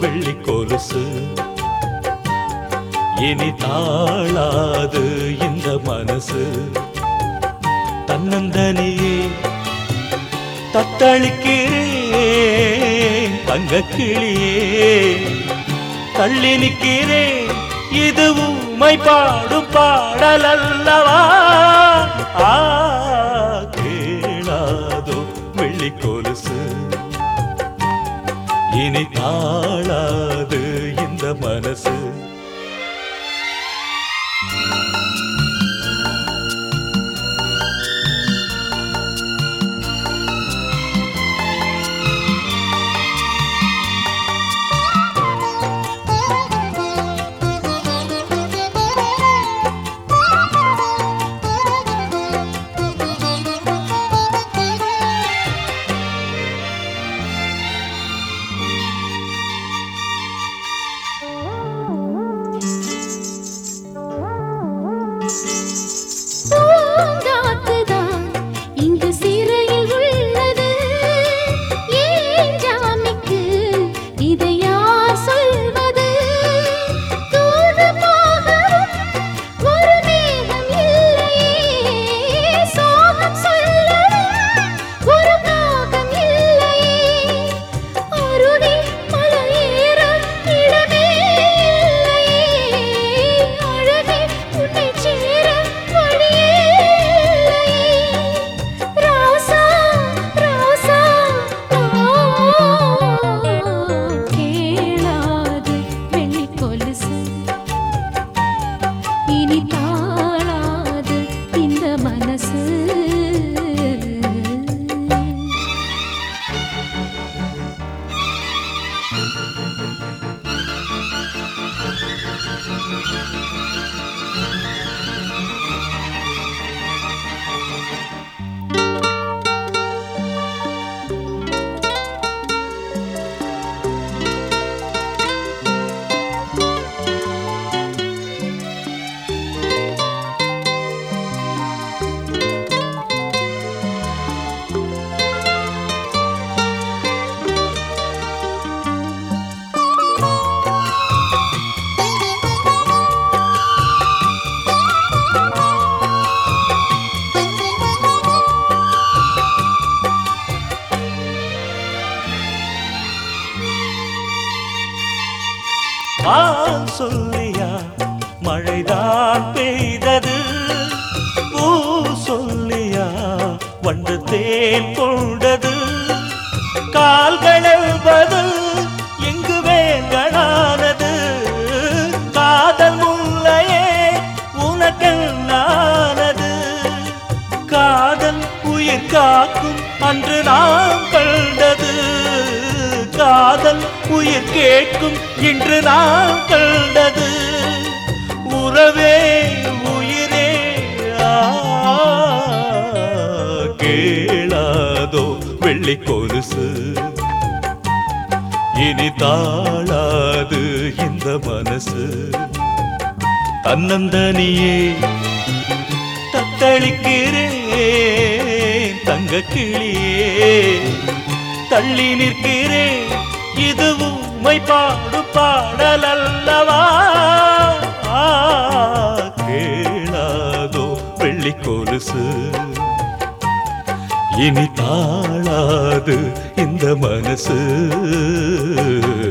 வெள்ளி கொலுசு இனி தாழாது இந்த மனசு தன்னந்தனியே தத்தளிக்கிறேன் தங்க கிளியே தள்ளி நிற்கிறேன் இது உம்மை பாடும் பாடல் அல்லவா ஆ கேளாதோ வெள்ளி கொலுசு இனி தாழாது இந்த மனசு பூங்காத்துதான் இங்கு சிறையில் உள்ளது ஏன் ஜாமிக்கு இதை யார் சொல்வது தூரமாகவும் ஒரு மேகம் இல்லையே சோகம் சொல்லவும் ஒரு காகம் இல்லையே அருவி மலையேற இடமே இல்லையே அழகே உன்னை சேர வழியே இல்லையே ராசா ராசா கேளாது வெள்ளி கொலுசு இனி தாழாது இந்த மனசு வான் சொல்லியா மழைதான் பெய்தது பூ சொல்லியா வண்டு தேன் கொண்டது கால்கள் எழுவது எங்கு வேங்களானது காதல் முல்லையே உனக்கென்னானது காதல் உயிர் காக்கும் அன்று நாம் கண்டது காதல் உயிர் கேட்கும் இன்று நாம் கண்டது உறவே உயிரே ஆ, கேளாதோ வெள்ளி கொலுசு இனி தாழாது இந்த மனசு தன்னந்தனியே தத்தளிக்கிறேன் தங்க கிளியே தள்ளி நிற்கிறேன் இது உம்மை பாடு பாடல் அல்லவா ஆ, கேளாதோ வெள்ளி கொலுசு இனி தாழாது இந்த மனசு